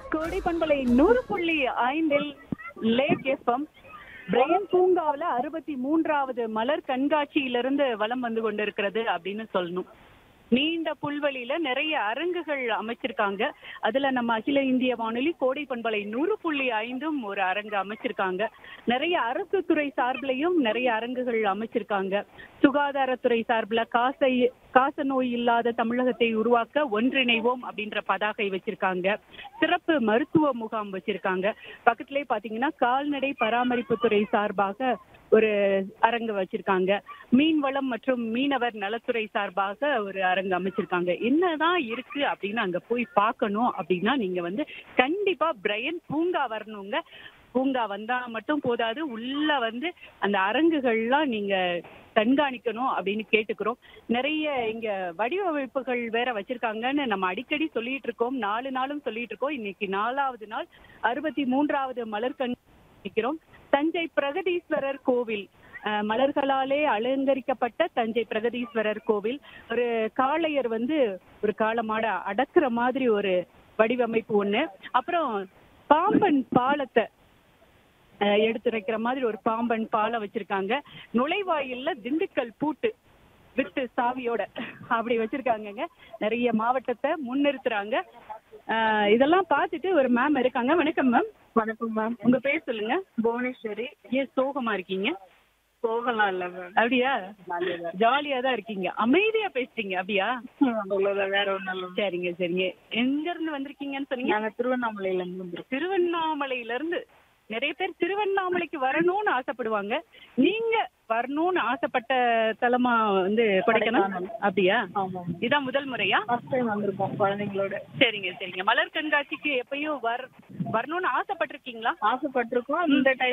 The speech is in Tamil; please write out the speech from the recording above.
கோடை பண்பலை நூறு புள்ளி ஐந்தில் லேக் எஃப்எம் பிரையன் பூங்காவில் அறுபத்தி மூன்றாவது மலர் கண்காட்சியிலிருந்து வலம் வந்து கொண்டிருக்கிறது அப்படின்னு சொல்லணும் நீண்ட புல்வெளியில நிறைய அரங்குகள் அமைச்சிருக்காங்க அதுல நம்ம அகில இந்திய வானொலி கோடை பண்பலை நூறு புள்ளி ஐந்தும் ஒரு அரங்கு அமைச்சிருக்காங்க நிறைய அரசு துறை சார்பிலையும் நிறைய அரங்குகள் அமைச்சிருக்காங்க சுகாதாரத்துறை சார்பில் காசை காச நோய் இல்லாத தமிழகத்தை உருவாக்க ஒன்றிணைவோம் அப்படின்ற பதாகை வச்சிருக்காங்க சிறப்பு மருத்துவ முகாம் வச்சிருக்காங்க பக்கத்திலே பாத்தீங்கன்னா கால்நடை பராமரிப்புத்துறை சார்பாக ஒரு அரங்கு வச்சிருக்காங்க மீன் வளம் மற்றும் மீனவர் நலத்துறை சார்பாக ஒரு அரங்கு அமைச்சிருக்காங்க என்னதான் இருக்கு அப்படின்னு அங்க போய் பார்க்கணும் அப்படின்னா நீங்க வந்து கண்டிப்பா பிரையன் பூங்கா வரணுங்க பூங்கா வந்தா மட்டும் போதாது உள்ள வந்து அந்த அரங்குகள்லாம் நீங்க கண்காணிக்கணும் அப்படின்னு கேட்டுக்கிறோம் நிறைய இங்க வடிவமைப்புகள் வேற வச்சிருக்காங்கன்னு நம்ம அடிக்கடி சொல்லிட்டு இருக்கோம் நாலு நாளும் சொல்லிட்டு இருக்கோம் இன்னைக்கு நாலாவது நாள் அறுபத்தி மூன்றாவது மலர் கண்காணிக்கிறோம் தஞ்சை பிரகதீஸ்வரர் கோவில் அஹ், மலர்களாலே அலங்கரிக்கப்பட்ட தஞ்சை பிரகதீஸ்வரர் கோவில் ஒரு காளையர் வந்து ஒரு காளமாட அடக்குற மாதிரி ஒரு வடிவமைப்பு ஒண்ணு அப்புறம் பாம்பன் பாலத்தை அஹ், எடுத்துரைக்கிற மாதிரி ஒரு பாம்பன் பாலம் வச்சிருக்காங்க நுழைவாயில்ல திண்டுக்கல் பூட்டு வித்து சாவியோட அப்படி வச்சிருக்காங்கங்க நிறைய மாவட்டத்தை முன்னிறுத்துறாங்க அஹ், இதெல்லாம் பார்த்துட்டு ஒரு மேம் இருக்காங்க வணக்கம் மேம் வணக்கம் மேம் உங்க பேர் சொல்லுங்க புவனேஸ்வரி ஏன் சோகமா இருக்கீங்க போகலாம் இல்ல மேம் அப்படியா ஜாலியா தான் இருக்கீங்க அமைதியா பேசுறீங்க அப்படியா அவ்வளவுதான் வேற ஒண்ணும் இல்ல மேம். சரிங்க சரிங்க எங்க இருந்து வந்திருக்கீங்கன்னு சொன்னீங்க நாங்க திருவண்ணாமலையில இருந்து வந்திருக்கோம் திருவண்ணாமலையில இருந்து நிறைய பேர் திருவண்ணாமலைக்கு வரணும்னு ஆசைப்படுவாங்க நீங்க வரணும்னு ஆசைப்பட்ட தலமா வந்து கொடைக்கானல் கொடைக்கானல். அப்படியா ஆமா இதான் முதல் முறையா ஃபர்ஸ்ட் டைம் வந்திருக்கோம் குழந்தைங்களோட சரிங்க சரிங்க மலர் கண்காட்சிக்கு எப்பயும் வர் வரணும்னு ஆசைப்பட்டிருக்கீங்களா ஆசைப்பட்டிருக்கோம் இந்த டைம்